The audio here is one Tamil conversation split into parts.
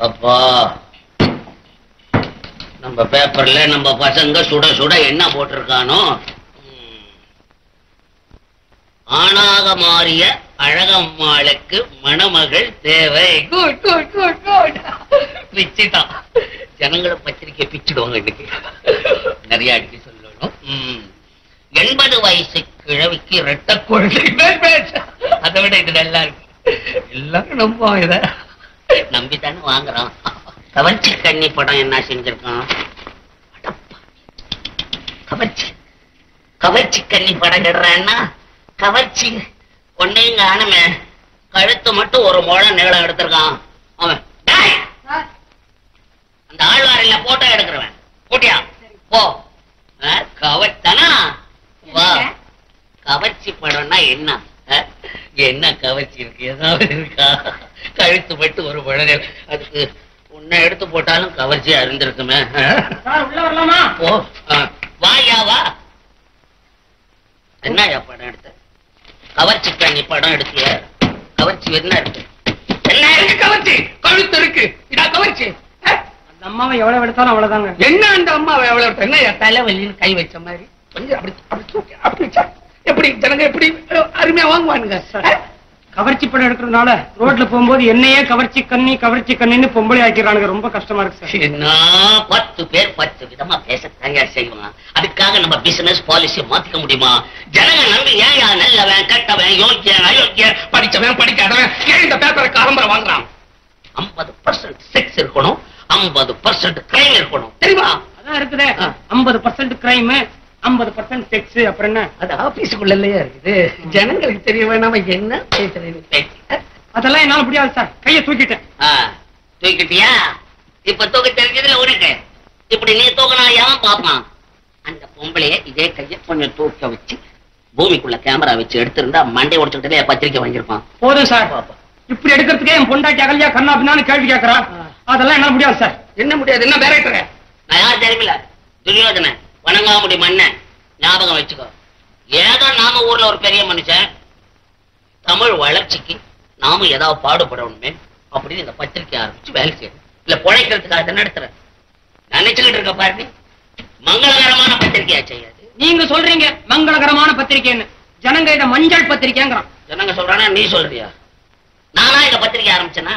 அப்பா நம்ம பேப்பர்ல நம்ம பசங்க சுட சுட என்ன போட்டிருக்கானோ ம். ஆணாக மாறிய அழகம்மாளுக்கு மணமகள் தேவை குட் குட் குட் குட் பிச்சுட்டான் ஜனங்களை பத்திரிக்கை பிச்சிடுவாங்க இன்னைக்கு நிறைய அடிக்க சொல்லணும் ம். எண்பது வயசு கிழவிக்கு ரெட்ட குழந்தை பேஸ், பேஸ். அதை விட இது நல்லா இருக்கு எல்லாரும் நம்புவோம் இத நம்பித்தானே வாங்குறோம் கவர்ச்சி கண்ணி படம் என்ன செஞ்சிருக்கான் அடப்பா. கவர்ச்சி கவர்ச்சி கண்ணி படம் கடுறான்னா கவர்ச்சி ஒன்னையும் காணுமே கழுத்து மட்டும் ஒரு முழம் நீளம் எடுத்திருக்கான் அவன் டேய், அந்த ஆழ்வாரில போட்டோ எடுக்கிறவன் போட்டியா போ ஆ, கவர்த்தானா வா கவர்ச்சி படம்னா என்ன ஆ? என்ன கவர்ச்சி இருக்கு ஏதாவது இருக்கா கழுத்து மட்டும் ஒரு படம் அதுக்கு உன்னை எடுத்து போட்டாலும் கவர்ச்சியா இருந்திருக்குமே ஆ? சார் உள்ள வரலாமா போ ஆ. வாயா வா என்னயா படம் எடுத்த கவர்ச்சி கண்ணி படம் எடுத்திய கவர்ச்சி என்ன இருக்கு என்ன இருக்கு கவர்ச்சி கழுத்து இருக்கு இதா கவர்ச்சி ஆ? அந்த அம்மாவை எவ்வளவு எடுத்தாலும் அவ்வளவுதாங்க என்ன அந்த அம்மா எவ்வளவு எடுத்த? என்ன என் தலைவலின்னு கை வச்ச மாதிரி கொஞ்சம் அப்படி அப்படி தூக்கி அப்படி வச்சா எப்படி ஜனங்க எப்படி அஹ், அருமையா வாங்குவானுங்க ஆ? கவர்ச்சி படம் எடுக்கிறதுனால ரோட்ல போகும்போது என்னையே கவர்ச்சி கண்ணி கவர்ச்சி கண்ணின்னு பொம்பளை ஆக்கிறானுங்க ரொம்ப கஷ்டமா இருக்கு சார் என்ன பத்து பேர் பத்து விதமா பேச தயார் செய்வான் அதுக்காக நம்ம பிசினஸ் பாலிசி மாத்திக்க முடியுமா ஜனங்க நம்பி ஏன் யா நல்லவன் கெட்டவன் யோக்கியன் அயோக்கியன் படிச்சவன் படிக்காதவன் ஏன் இந்த பேப்பரை காலம்பரை வாங்குறான் ஐம்பது பர்சன்ட் செக்ஸ் இருக்கணும் ஐம்பது பர்சன்ட் கிரைம் இருக்கணும் தெரியுமா அதான் இருக்குதே ஆ. ஐம்பது பர்சன்ட் கிரைம் ஐம்பது பர்சன்ட் செக்ஸ் அப்புறம் என்ன அது ஆபீஸுக்குள்ளலயே இருக்குது ஜனங்களுக்கு தெரிய வேணாம என்ன பேசுறேன்னு பேச்சு அதெல்லாம் என்னால முடியாது சார் கையை தூக்கிட்டேன் ஆ, தூக்கிட்டியா இப்ப தூக்க தெரிஞ்சதுல உனக்கு இப்படி நீ தூக்கினா எவன் பாப்பான் அந்த பொம்பளைய இதே கைய கொஞ்சம் தூக்க வச்சு பூமிக்குள்ள கேமரா வச்சு எடுத்திருந்தா மண்டை உடைச்சுக்கிட்டே பத்திரிக்கை வாங்கியிருப்பான் போதும் சார் இப்படி எடுக்கிறதுக்கே என் பொண்டாட்டி அகல்யா கண்ணா பின்னான்னு கேள்வி கேட்கறா அதெல்லாம் என்னால முடியாது சார் என்ன முடியாது என்ன டேரக்டர் நான் யார் தெரியுமில்ல துரியோதனன் வணங்காமுடி மன்னன் ஞாபகம் வச்சுக்கோ ஏதோ நாம ஊர்ல ஒரு பெரிய மனுஷன் தமிழ் வளர்ச்சிக்கு நாம ஏதாவது பாடுபடணுமே அப்படின்னு இந்த பத்திரிக்கை ஆரம்பிச்சு வேலை செய்யணும் இல்ல பிழைக்கிறதுக்காக தான் நடத்துறேன் நினைச்சுக்கிட்டு இருக்க பாருங்க மங்களகரமான பத்திரிக்கையா செய்யாது நீங்க சொல்றீங்க மங்களகரமான பத்திரிக்கைன்னு ஜனங்க இத மஞ்சள் பத்திரிக்கைங்கிறான் ஜனங்க சொல்றானா நீ சொல்றியா நானா இந்த பத்திரிக்கை ஆரம்பிச்சேனா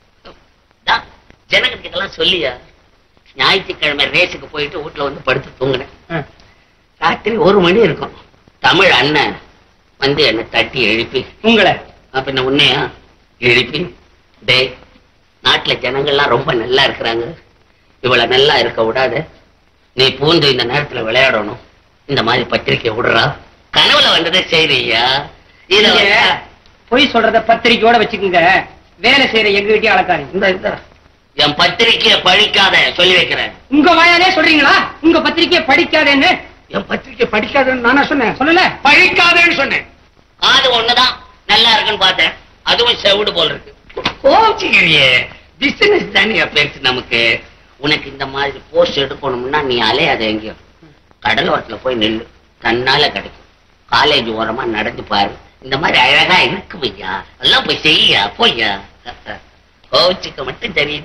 தா, ஜனங்களுக்கு இதெல்லாம் சொல்லியா ஞாயிற்றுக்கிழமை ரேஸுக்கு போயிட்டு வீட்டுல வந்து படுத்து தூங்கினேன் ராத்திரி ஒரு மணி இருக்கும் தமிழ் அண்ணன் வந்து என்னை தட்டி எழுப்பி உங்களை அப்ப என்ன உன்னையா எழுப்பி டேய் நாட்டுல ஜனங்கள்லாம் ரொம்ப நல்லா இருக்கிறாங்க இவ்வளவு நல்லா இருக்க விடாத நீ பூந்து இந்த நேரத்துல விளையாடணும் இந்த மாதிரி பத்திரிக்கை விடுறா கனவுல வந்ததை செய்றியா இத நீங்க பொய் சொல்றத பத்திரிக்கையோட வச்சுக்கோங்க வேலை செய்யற எங்க வீட்டையும் அளக்காதீங்க இந்த இந்த என் பத்திரிக்கைய பழிக்காத சொல்லி வைக்கிறேன் உங்க வாயாலே சொல்றீங்களா உங்க பத்திரிக்கையை படிக்காதேன்னு என் பத்திரிக்கை படிக்காதன்னு நானா சொன்னேன் சொல்லல பழிக்காதேன்னு சொன்னேன் அது ஒண்ணுதான் நல்லா இருக்குன்னு பார்த்தேன் அதுவும் செவிடு போல் இருக்கு கோச்சிக்கிறியே பிசினஸ் தானே பெருசு நமக்கு உனக்கு இந்த மாதிரி போஸ்ட் எடுக்கணும்னா நீ அலையாத எங்கேயும் கடலோரத்துல போய் நில்லு தன்னால கிடைக்கும் காலேஜ் ஓரமா நடந்து பாரு இந்த மாதிரி அழகா இருக்கு ஐயா எல்லாம் போய் செய்யா போய்யா கோச்சிக்க மட்டும் தெரியுது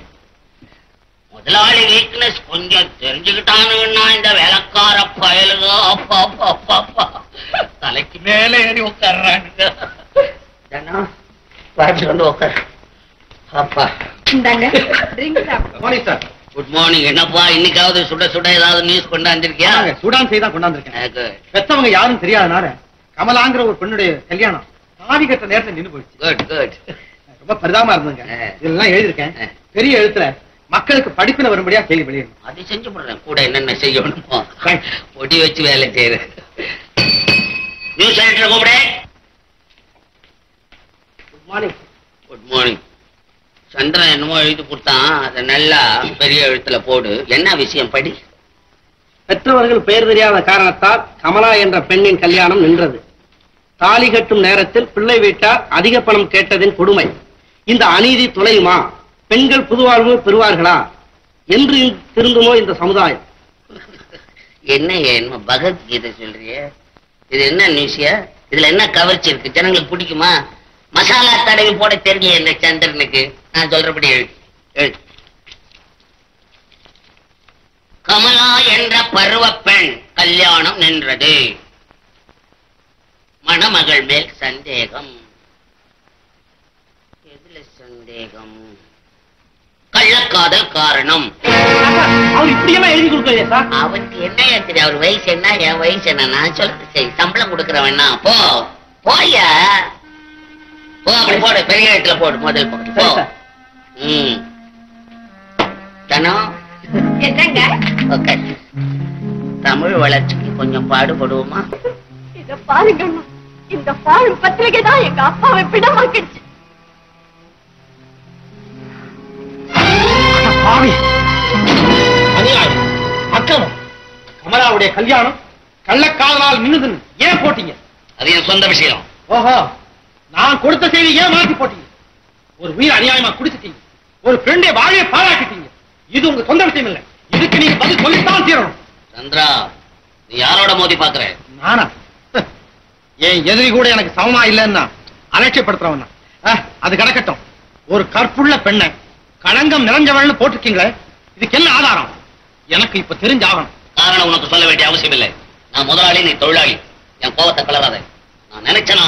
முதலாளி வீக்னஸ் கொஞ்சம் தெரிஞ்சுக்கிட்டானுன்னா இந்த வேலைக்கார பயலுக அப்பா அப்பா அப்பா அப்பா தலைக்கு மேல ஏறி உட்கார்றானுங்க ஜனா வாட்டி வந்து உட்கார் அப்பா இந்தாங்க drink morning sir good morning என்னப்பா இன்னைக்காவது சுட சுட ஏதாவது நியூஸ் கொண்டாந்துருக்கியா சூடான் செய்து தான் கொண்டாந்துருக்கேன் பெத்தவங்க யாரும் தெரியாதனால கமலாங்கிற ஒரு பெண்ணுடைய கல்யாணம் சாவி கட்ட நேரத்துல நின்னு போயிடுச்சு குட் குட் ரொம்ப பரிதாபமா இருந்துங்க ஆ. இதெல்லாம் எழுதியிருக்கேன் ஆ. பெரிய எழுத்துல மக்களுக்கு படிப்பின வரும்படியா செய்தி வெளியிடணும் அது செஞ்சு போடுறேன் கூட என்னென்ன செய்யணுமோ பொடி வச்சு வேலை செய்யறேன் நியூஸ் எடிட்டர் கூப்பிடு good morning good morning Chandran என்னமோ எழுதி கொடுத்தான் அதை நல்லா பெரிய எழுத்துல போடு என்ன விஷயம் படி பெற்றவர்கள் பெயர் தெரியாத காரணத்தால் கமலா என்ற பெண்ணின் கல்யாணம் நின்றது தாலி கட்டும் நேரத்தில் பிள்ளை வீட்டார் அதிக பணம் கேட்டதின் கொடுமை இந்த அநீதி தொலையுமா பெண்கள் புதுவாழ்வு பெறுவார்களா என்று திருந்துமோ இந்த சமுதாயம் என்ன என்ன பகவத்கீதை சொல்றியே இது என்ன நியூஸியா இதுல என்ன கவர்ச்சி இருக்கு ஜனங்களுக்கு பிடிக்குமா மசாலா தடவி போட தெரியல இந்த சந்திரனுக்கு நான் சொல்றபடி எழுது எழுது பருவ பெண் கல்யாணம் நின்றது மணமகள் மேல் சந்தேகம் எதுல சந்தேகம் கள்ளக்காதல் காரணம் அவர் இப்படியெல்லாம் எழுதி கொடுக்கலையே சார் அவனுக்கு என்ன தெரியும் அவர் வயசு என்ன என் வயசு என்ன நான் சொல்றது சரி சம்பளம் கொடுக்கறவன்னா போ போயா போ அப்படி போடு பெரிய இடத்துல போடு முதல் போடு போ சரி சார் ம் தனம் என்னங்க ஓகே தமிழ் வளர்ச்சிக்கு கொஞ்சம் பாடுபடுவோமா இத பாருங்க அண்ணா. இந்த பாழும் பத்திரிகை தான் எங்க அப்பாவை பிடமாக்கிடுச்சு அட பாவி அநியாயம் அக்கிரமம் கமலாவுடைய கல்யாணம் கள்ளக்காதலால் நின்னுதுன்னு ஏன் போட்டீங்க அது என் சொந்த விஷயம் ஓஹோ நான் கொடுத்த செய்தி ஏன் மாத்தி போட்டீங்க ஒரு உயிர் அநியாயமா குடிச்சிட்டீங்க ஒரு ஃப்ரெண்டை வாழைய பாழாக்கிட்டீங்க இது உங்க சொந்த விஷயம் இல்ல இதுக்கு நீங்க பதில் சொல்லித்தான் தீரணும் சந்திரா நீ யாரோட மோதி பாக்குற நானா என் எதிரி கூட எனக்கு சமமா இல்லைன்னா அலட்சியப்படுத்துறவன் நான். அஹ், அது கிடக்கட்டும் ஒரு கற்புள்ள பெண்ணை களங்கம் நிறைஞ்சவள்னு போட்டிருக்கீங்களே இதுக்கு என்ன ஆதாரம் எனக்கு இப்ப தெரிஞ்சாகணும் காரணம் உனக்கு சொல்ல வேண்டிய அவசியம் இல்லை நான் முதலாளி நீ தொழிலாளி என் கோவத்தை கலராத நான் நினைச்சனா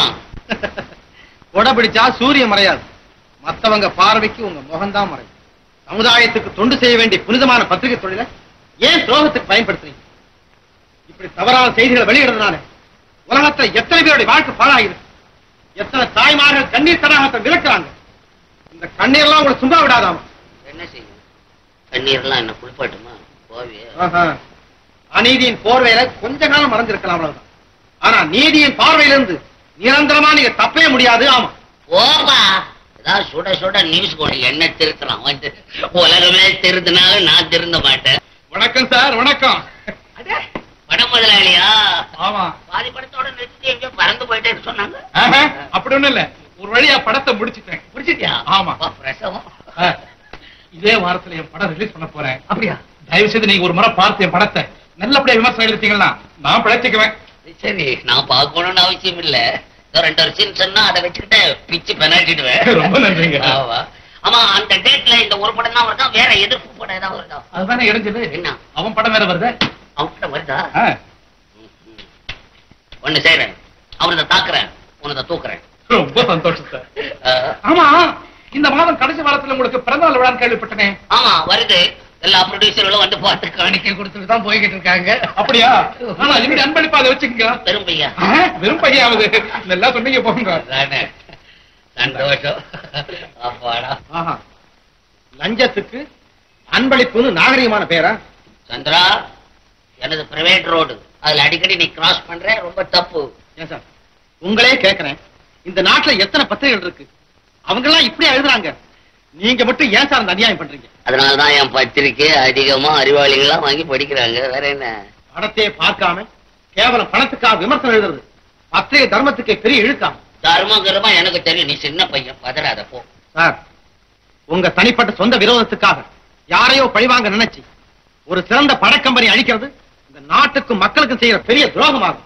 கொடை பிடிச்சா சூரியன் மறையாது மத்தவங்க பார்வைக்கு உங்க முகம்தான் மறையும் சமுதாயத்துக்கு தொண்டு செய்ய வேண்டிய புனிதமான பத்திரிகை தொழிலை ஏன் துரோகத்துக்கு பயன்படுத்துறீங்க இப்படி தவறான செய்திகளை வெளியிடுறதுனால உலகத்துல எத்தனை பேருடைய வாழ்க்கை பாழாயிருக்கு எத்தனை தாய்மார்கள் கண்ணீர் தடாகத்தை விளக்குறாங்க இந்த கண்ணீர்லாம் உங்களை சும்மா விடாதாமா என்ன செய்யும் கண்ணீர்லாம் என்ன குளிப்பாட்டுமா போவியே ஆஹா. அநீதியின் போர்வையில கொஞ்ச காலம் மறைஞ்சிருக்கலாம் அவ்வளவுதான் ஆனா நீதியின் பார்வையிலிருந்து நிரந்தரமா நீங்க தப்பவே முடியாது ஆமா போப்பா ஏதாவது சுட சுட நியூஸ் போடு என்ன திருத்தலாம் வந்து உலகமே திருந்தினாலும் நான் திருந்த மாட்டேன் வணக்கம் சார் வணக்கம் படம் முதலாளியா ஆமா பாதி படத்தோட நிறுத்தி எங்கேயோ பறந்து போயிட்டேன்னு சொன்னாங்க ஆஹா, அப்படி ஒண்ணும் இல்ல ஒரு வழியா படத்தை முடிச்சிட்டேன் முடிச்சிட்டியா ஆமா. அப்பா, பிரசவம் ஆ, இதே வாரத்துல என் படம் ரிலீஸ் பண்ண போறேன் அப்படியா தயவு செய்து நீங்க ஒரு முறை பார்த்து என் படத்தை நல்லபடியா விமர்சனம் எழுதிட்டீங்கன்னா நான் பிழைச்சுக்குவேன் சரி நான் பார்க்கணும்னு அவசியம் இல்ல இதோ ரெண்டு ஒரு சீன் சொன்னா அதை வச்சுக்கிட்டு பிச்சு பெனாட்டிடுவேன் ரொம்ப நன்றிங்க. ஆமா ஆமா அந்த டேட்ல இந்த ஒரு படம் தான் வருதா வேற எதிர்ப்பு படம் ஏதாவது வருதா அதுதானே இடைஞ்சது என்ன அவன் படம் வேற வருது அவங்க படம் வருதா ம், ம். ஒண்ணு செய்யறேன் அவனதை தாக்குறேன் உனதை தூக்குறேன் ரொம்ப சந்தோஷம் சார் ஆ, ஆமா இந்த மாதம் கடைசி வாரத்துல உங்களுக்கு பிறந்தநாள் விழான்னு கேள்விப்பட்டனே ஆமா வருது எல்லா ப்ரொடியூசர்களும் வந்து பார்த்து காணிக்கை கொடுத்துட்டு தான் போய்கிட்டு இருக்காங்க அப்படியா ஆனா என்னுடைய அன்பளிப்பா அதை வச்சுக்கங்க பெரும் பையா ஆ, வெறும் பையாவது நல்லா சொன்னீங்க போங்க அதானே. சந்தோஷம் அப்பாடா ஆஹா லஞ்சத்துக்கு அன்பளிப்புன்னு நாகரிகமான பேரா சந்திரா எனது பிரைவேட் ரோடு அதுல அடிக்கடி நீ கிராஸ் பண்ற ரொம்ப தப்பு ஏன் சார் உங்களே கேக்குறேன் இந்த நாட்டுல எத்தனை பத்திரிகைகள் இருக்கு அவங்க எல்லாம் இப்படி எழுதுறாங்க நீங்க மட்டும் ஏன் சார் இந்த அநியாயம் பண்றீங்க அதனாலதான் என் பத்திரிக்கை அதிகமா அறிவாளிகளா வாங்கி படிக்கிறாங்க வேற என்ன படத்தையே பார்க்காம கேவலம் பணத்துக்காக விமர்சனம் எழுதுறது பத்திரிகை தர்மத்துக்கு பெரிய இழுக்காம தர்மம் கர்மம் எனக்கு தெரியும் நீ சின்ன பையன் பதறாத போ சார் உங்க தனிப்பட்ட சொந்த விரோதத்துக்காக யாரையோ பழிவாங்க நினைச்சு ஒரு சிறந்த படக்கம்பெனி அழிக்கிறது இந்த நாட்டுக்கும் மக்களுக்கும் செய்யற பெரிய துரோகமாகும்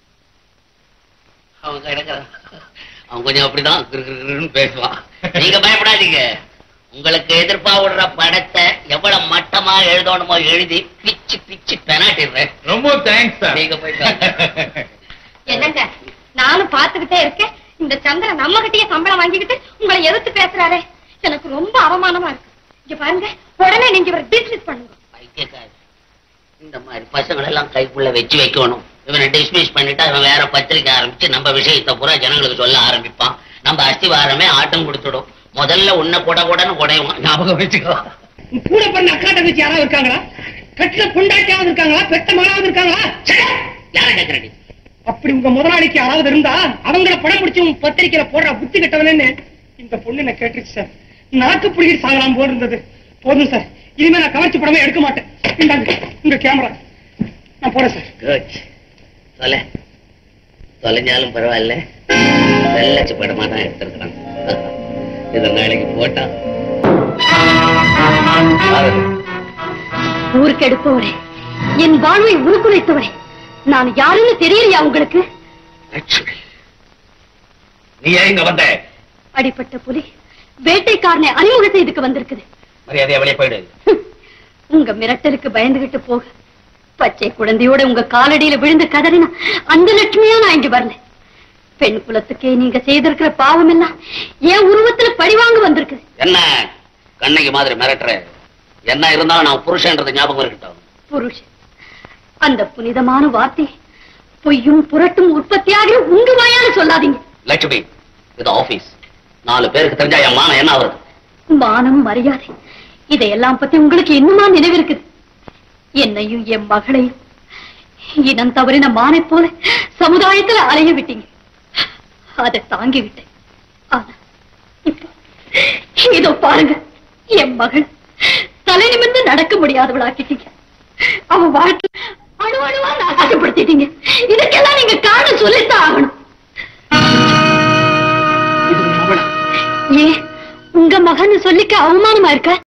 அவன் கிடக்குறான் அவன் கொஞ்சம் அப்படிதான் கிறு கிறு கிறுன்னு பேசுவான் நீங்க பயப்படாதீங்க உங்களுக்கு எதிர்ப்பா விடுற படத்தை எவ்வளவு மட்டமா எழுதணுமோ எழுதி பிச்சு பிச்சு பெனாட்டிடுறேன் ரொம்ப தேங்க்ஸ் சார் நீங்க போயிட்டு வாங்க. என்னங்க நானும் பார்த்துக்கிட்டே இருக்கேன் இந்த சந்திரன் நம்ம கிட்டயே சம்பளம் வாங்கிக்கிட்டு உங்களை எதிர்த்து பேசுறாரே எனக்கு ரொம்ப அவமானமா இருக்கு இங்க பாருங்க உடனே நீங்க இவரை டிஸ்மிஸ் பண்ணுங்க பைத்தியக்காரி இந்த மாதிரி பசங்களை எல்லாம் கைக்குள்ள வச்சு வைக்கணும் இவனை டிஸ்மிஸ் பண்ணிட்டா இவன் வேற பத்திரிக்கை ஆரம்பிச்சு நம்ம விஷயத்தை பூரா ஜனங்களுக்கு சொல்ல ஆரம்பிப்பான் நம்ம அஸ்திவாரமே ஆட்டம் கொடுத்துடும் முதல்ல உன்னை கூட கூடன்னு குடையும் ஞாபகம் வச்சுக்கோ கூட பண்ண அக்கா தங்கச்சி யாராவது இருக்காங்களா கட்டில பொண்டாட்டியாவது இருக்காங்களா பெத்த மகளாவது இருக்காங்களா யார கேட்கறடி அப்படி உங்க முதலாளிக்கு யாராவது இருந்தா அவங்கள படம் பிடிச்சு உங்க பத்திரிக்கையில போடுற புத்தி கட்டவனேன்னு இந்த பொண்ணு என்ன கேட்டுருச்சு சார் நாக்கு பிடிக்கிட்டு சாகலாம் போல் இருந்தது போதும் சார் இனிமே நான் கவர்ச்சி படமே எடுக்க மாட்டேன் இந்தாங்க உங்க கேமரா நான் போறேன் சார் குட் தொலை தொலைஞ்சாலும் பரவாயில்ல வெள்ளச்சு படமா தான் எடுத்திருக்கிறான் இதை நாளைக்கு போட்டா ஊருக்கு எடுப்பவரே என் வாழ்வை உருக்குலைத்தவரே நான் யாருன்னு தெரியலையா உங்களுக்கு லட்சுமி நீ ஏன் இங்க வந்த அடிப்பட்ட புலி வேட்டைக்காரனை அறிமுகம் செய்துக்கு வந்திருக்குது மரியாதையா வெளியே போயிடு ஹம், உங்க மிரட்டலுக்கு பயந்துகிட்டு போக பச்சை குழந்தையோட உங்க காலடியில விழுந்து கதறினா அந்த லட்சுமியா நான் இங்க வரல பெண் குலத்துக்கே நீங்க செய்திருக்கிற பாவம் எல்லாம் என் உருவத்துல பழிவாங்க வந்திருக்கு என்ன கண்ணகி மாதிரி மிரட்டுற என்ன இருந்தாலும் நான் புருஷன்றது ஞாபகம் இருக்கட்டும் புருஷன் அந்த புனிதமான வார்த்தை பொய்யும் புரட்டும் உற்பத்தியாகிற உங்க வாயால சொல்லாதீங்க லட்சுமி இது ஆபீஸ் நாலு பேருக்கு தெரிஞ்சா என் மானம் என்ன ஆகுறது மானம் மரியாதை இதையெல்லாம் பத்தி உங்களுக்கு இன்னுமா நினைவிருக்குது என்னையும் என் மகளையும் இனம் தவறின மானை போல சமுதாயத்துல அலைய விட்டீங்க அதை தாங்கி விட்டேன் ஆனா இப்போ இதோ பாருங்க என் மகள் தலை நிமிர்ந்து நடக்க முடியாதவளாக்கிட்டீங்க அவ வாழ்க்கை அணு அணுவா நாசப்படுத்திட்டீங்க இதுக்கெல்லாம் நீங்க காரணம் சொல்லித்தான் ஆகணும் இது மகளா ஏன் உங்க மகன் சொல்லிக்க அவமானமா இருக்க